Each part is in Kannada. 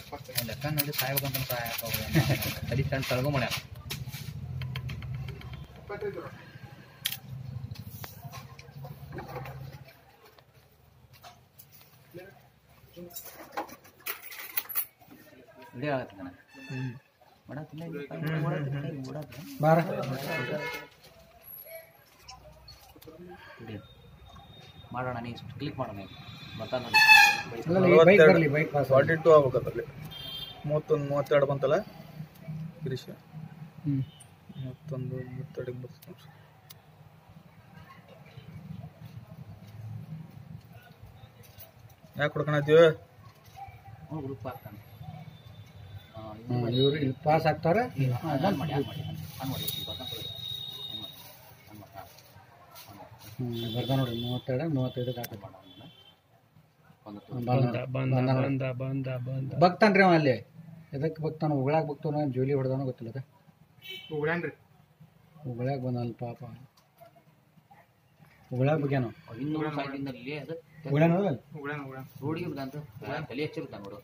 ಲೆಕ್ಕ ನೋಡಿ ಸಾಯ್ಬೇಕಂತ ಸಾಯ ತಡಿ ಸಣ್ಣ ತಳಗೋ ಮಾಡ್ಯಾನ ಇದೇ ಆಗತ್ತೆ ನನಗೆ ಮಾಡತ್ತಿಲ್ಲ ಇಲ್ಲಿ ಮಾಡತ್ತಿಲ್ಲ ಇಲ್ಲಿ ಮಾಡತ್ತಿಲ್ಲ. ಬಾರ ಇಡಿ. ಮಾಡೋಣ ನೀ ಕ್ಲಿಕ್ ಮಾಡೋಣ ಬರ್ತಾ ನೋಡಿ ಬೈಕ್ ಬರಲಿ ಬೈಕ್ ಪಾಸ್ ಫಾರ್ಟಿ ಟು ಆಗ್ಬೇಕದ್ರಲ್ಲಿ ಮೂವತ್ತೊಂದು ಮೂವತ್ತೆರಡು ಬಂತಲ್ಲ ಗಿರೀಶ ಹ್ಮ್ ಮೂವತ್ತೊಂದು ಮೂವತ್ತೆರಡಿಗೆ ಬರ್ತದೆ ಯಾಕೆ ಹುಡ್ಕೊಳತ್ತೀವಿ ಅವ್ನು ಗ್ರೂಪ್ ಆಗ್ತಾನೆ ಇವ್ರು ಇಲ್ಲಿ ಪಾಸ್ ಆಗ್ತಾರೆ ಆನ್ ಮಾಡಿ ಆನ್ ಮಾಡಿ ಆನ್ ಮಾಡಿ ಇಲ್ಲಿ ಬರ್ತಾನೆ ಕೊಡಿ. ಆನ್ ಮಾಡಿ ಆನ್ ಮಾಡಿ ಹಾಂ. ಆನ್ ಮಾಡಿ. ಹ್ಮ್ ಬರ್ತಾ ನೋಡಿ ಮೂವತ್ತೆರಡು ಮೂವತ್ತೈದಕ್ಕೆ ಹಾಕಿ ಮಾಡು ಅವ್ನನ್ನ. ಒಂದು ತು- ಬಂದ ಬಂದ ಬಂದ ಬಗ್ತಾನ್ರಿ ಅವ ಅಲ್ಲಿ ಎದಕ್ಕೆ ಬಗ್ತಾನ ಉಗಳಾಗ ಬಗ್ತಾನ ಜೋಲಿ ಹೊಡೆದಾನ ಗೊತ್ತಿಲ್ಲ ಅದ ಉಗಳಾಗ ಬಂದಲ್ಲ ಪಾಪ ಉಗಳಾಗ ಬಗ್ಯಾನ ಅವ್ನು ಇನ್ನೂರು ಸಾವಿರದಿಂದ ಇಲ್ಲಿ ಅದು ಉಗಳಾನ ರೋಡಿಗೆ ಬಿದ್ದಂತ ತಲೆ ಹಚ್ಚಿರ್ತಾನೆ ನೋಡು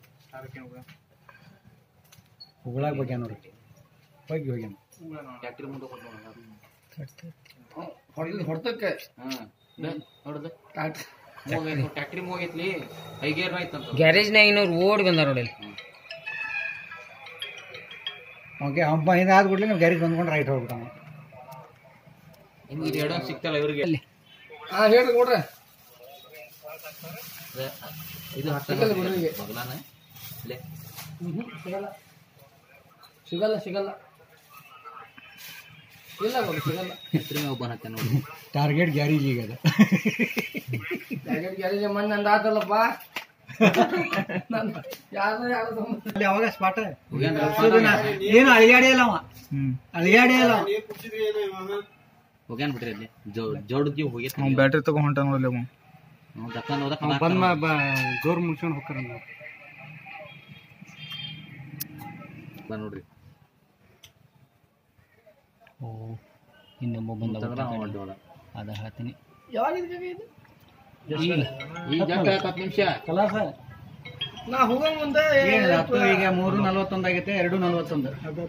ಉಗಳಾಗ ಬಗ್ಯಾನ ನೋಡ್ರಿ ಹೋಗಿ ಹೋಗ್ಯಾನ ಟ್ಯಾಕ್ಟ್ರಿ ಮುಂದೆ ಕೊಟ್ಟು ನೋಡೋಣ ಹೊಡ್ತಕ್ಕೆ ಹಾಂ ನೋಡುದು ಟ್ಯಾಕ್ಟ್ರಿ ಮೂಗೈತ್ಲಿ ಐಗೇರ್ ಆಯ್ತಂತ ಗ್ಯಾರೇಜ್ನಾಗ ಇನ್ನೂರು ಓಡಿ ಬಂದಾರ ನೋಡಿ ಓಕೆ ಹಂಪ ಹಿಂದಾದ ಕೂಡಲೇ ನೀವು ಗ್ಯಾರೇಜ್ ಬಂದ್ಕೊಂಡು ರೈಟ್ ಹೋಗ್ಬಿಟ್ಟಾನ ನಿಮ್ಗೆ ಇದು ಎರಡೋ ಸಿಗ್ತಲ್ಲ ಇವ್ರಿಗೆ ಹಾಂ ಹೇಳ್ರಿ ಕೊಡ್ರಿ ಅದೇ, ಇದು ಬಗಲಾನ ಇಲ್ಲೇ ಸಿಗಲ್ಲ ಸಿಗಲ್ಲ ಸಿಗಲ್ಲ ಇಲ್ಲ ಮಗ ಸಿಗಲ್ಲ ಟ್ಯಾಕ್ಟ್ರಿ ಮೇಲೆ ಒಬ್ಬನ ಹತ್ತೆ ನೋಡಿ ಟಾರ್ಗೆಟ್ ಗ್ಯಾರೇಜ್ ಈಗ ಅದು ಟಾರ್ಗೆಟ್ ಗ್ಯಾರೇಜ್ ಮಣ್ಣು ನಂದು ಆತಲ್ಲಪ್ಪ ಅಲ್ಲಿ ಅವಾಗ ಸ್ಪಾಟ್ ಏನು ಅಳಿಗಾಡಿ ಅಲ್ಲ ಅವ ಅಳಿಗಾಡಿ ಅಲ್ಲ ಅವ. ಹೋಗ್ಯಾನ್ ಬಿಟ್ರಿ ಅಲ್ಲಿ ಜೋಡದ್ಗಿ ಹೋಗೈತಿ ಅವ್ನು ಬ್ಯಾಟ್ರಿ ತಗೊಂಡ್ ಹೊಂಟ ನೋಡಲಿ ಅವ ನಾವು ದಕ್ಕನ್ ಹೋದಕ್ ಅವ ಬಂದ್ ಜೋರ್ ಮುಗಿಸ್ಕೊಂಡು ಹೋಗ್ತಾರ ನಾವು ಬಾ ನೋಡ್ರಿ ಓ ಇನ್ನೊಬ್ಬ ಬಂದ ತಗಲ ಅವ ಅಡ್ಡೋಳ. ಅದ ಹೇಳ್ತೀನಿ ಈಗ ಜಸ್ಟ್ ಹತ್ತು ನಿಮಿಷ ಕಲಾಸ ನಾ ಹೋಗೋ ಮುಂದೆ ಈಗ ಮೂರು ನಲ್ವತ್ತೊಂದು ಆಗೈತೆ ಎರಡು ನಲ್ವತ್ತೊಂದು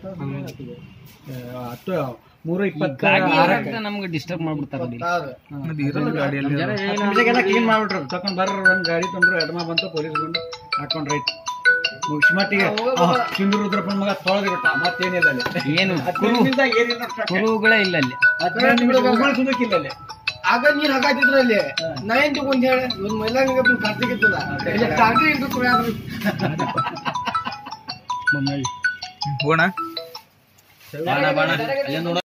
ಹತ್ತು ಮೂರು ಇಪ್ಪತ್ತು ಆರಕ್ಕೆ. ನಮ್ಗೆ ಡಿಸ್ಟರ್ಬ್ ಮಾಡ್ಬಿಡ್ತಾರ ನೋಡಿ ಅದು ಇರಲ್ಲ ಗಾಡಿಯಲ್ಲಿ ಹತ್ತು ನಿಮಿಷಕ್ಕೆಲ್ಲ ಕ್ಲೀನ್ ಮಾಡ್ಬಿಟ್ರು ತಕೊಂಡ್ ಬರ್ರ ಒಂದ್ ಗಾಡಿ ತಂದ್ರು ಎಡಮ ಬಂತು ಪೊಲೀಸ್ ಬಂದು ಹಾಕೊಂಡ್ ರೈಟ್ ಮುಗಿಸಿ ಮಟ್ಟಿಗೆ ಸಿಂಧು ರುದ್ರಪ್ಪನ ಮಗ ತೊಳೆದು ಬಿಟ್ಟ ಮತ್ತೇನಿಲ್ಲ ಅಲ್ಲಿ ಏನು ಹತ್ತು ನಿಮಿಷದಾಗ ಏನಿಲ್ಲ ಅಷ್ಟೇ. ಕುರುಗಳೇ ಇಲ್ಲ ಅಲ್ಲಿ ಹದಿನೈದು ನಿಮಿಷ ಉಗುಳ್ಸೋದಕ್ಕಿಲ್ಲ ಅಲ್ಲಿ ಆಗ ನೀರ್ ಹಾಕಾತಿದ್ರ ಅಲ್ಲಿ ನಾ ಏನ್ ತಗೊಂಡ್ ಹೇಳ ಇವ್ನ ಮೈಲಾಗ ಕಾರ್ತಿಗಿತ್ತದ ಕಾರ್ತಿ ಇಟ್ಟು ಮಮ್ಮಿ ಹೋಗೋಣ ಬಾಣ ಬಾಣ ಅಲ್ಲೇ ನೋಡ